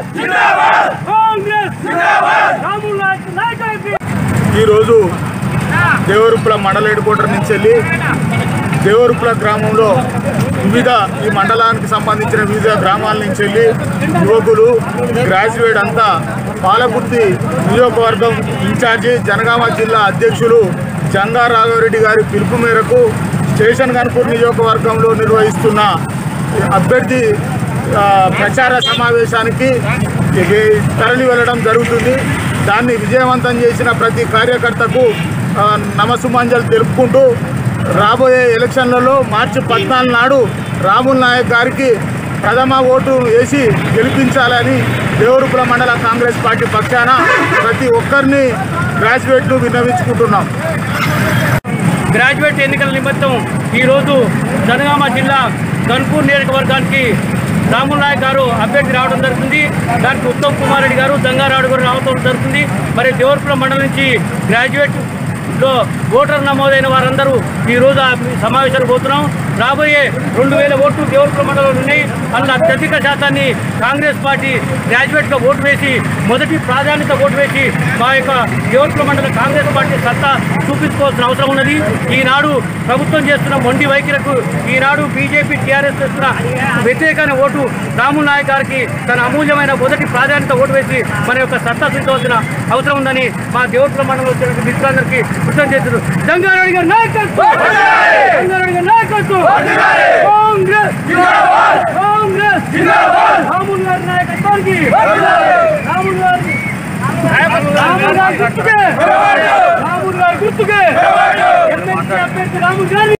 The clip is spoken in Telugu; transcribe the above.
కాంగ్రెస్ రాములు నాయక్ నాయకుడికి ఈరోజు దేవరుప్పుల మండల హెడ్ క్వార్టర్ నుంచి వెళ్ళి దేవరుప్పుల గ్రామంలో వివిధ ఈ మండలానికి సంబంధించిన వివిధ గ్రామాల నుంచి వెళ్ళి యువకులు గ్రాడ్యుయేట్ అంతా పాలకుర్తి నియోజకవర్గం ఇన్ఛార్జి జనగామ జిల్లా అధ్యక్షులు జంగా రాఘవరెడ్డి గారి పిలుపు మేరకు స్టేషన్ కన్పూర్ నియోజకవర్గంలో నిర్వహిస్తున్న అభ్యర్థి ఆ, ప్రచార సమావేశానికి ఇది తరలి వెళ్ళడం జరుగుతుంది దాన్ని విజయవంతం చేసిన ప్రతి కార్యకర్తకు ఆ, నమసుమాంజలు తెలుపుకుంటూ రాబోయే ఎలక్షన్లలో మార్చి పద్నాలుగు నాడు రాముల్ నాయక్ గారికి ప్రథమ ఓటు వేసి గెలిపించాలని దేవరుపుల మండల కాంగ్రెస్ పార్టీ పక్షాన ప్రతి ఒక్కరిని గ్రాడ్యుయేట్లు విన్నవించుకుంటున్నాం గ్రాడ్యుయేట్ ఎన్నికల నిమిత్తం ఈరోజు జనగామ జిల్లా గన్పూర్ నియోజకవర్గానికి రాముల్ నాయక్ గారు అభ్యర్థి రావడం జరుగుతుంది దానికి ఉత్తమ్ కుమార్ రెడ్డి గారు దంగారాడు గారు రావడం జరుగుతుంది మరి దేవరపురం మండలం నుంచి గ్రాడ్యుయేట్ లో ఓటర్ నమోదైన వారందరూ ఈ రోజు ఆ సమావేశానికి పోతున్నాం రాబోయే రెండు వేల ఓట్లు దేవరపురం మండలంలో ఉన్నాయి అందులో అత్యధిక శాతాన్ని కాంగ్రెస్ పార్టీ గ్రాడ్యుయేట్గా ఓటు వేసి మొదటి ప్రాధాన్యత ఓటు వేసి మా యొక్క దేవరపురం మండల కాంగ్రెస్ పార్టీ సత్తా చూపించుకోవాల్సిన అవసరం ఉన్నది ఈనాడు ప్రభుత్వం చేస్తున్న మొండి వైఖరికి ఈనాడు బీజేపీ టీఆర్ఎస్ చేస్తున్న వ్యతిరేకమైన ఓటు రాముల్ నాయక్ గారికి తన అమూల్యమైన మొదటి ప్రాధాన్యత ఓటు వేసి మన యొక్క సత్తా చూపించవలసిన అవసరం ఉందని మా దేవరపురం మండలంలో వచ్చిన మిత్రులందరికీ కృతజ్ఞతలు చేస్తున్నారు జంగారెడ్డి గారి నాయకత్వం జంగారెడ్డి గారి నాయకత్వం కాంగ్రెస్ కాంగ్రెస్ రాముల్ గారి నాయకత్వానికి రాముల్ గారి రాముల్ గారి గుర్తుకే రాముల్ గారి గుర్తుకే ఎమ్మెల్సీ అభ్యర్థి రాముల్ గారి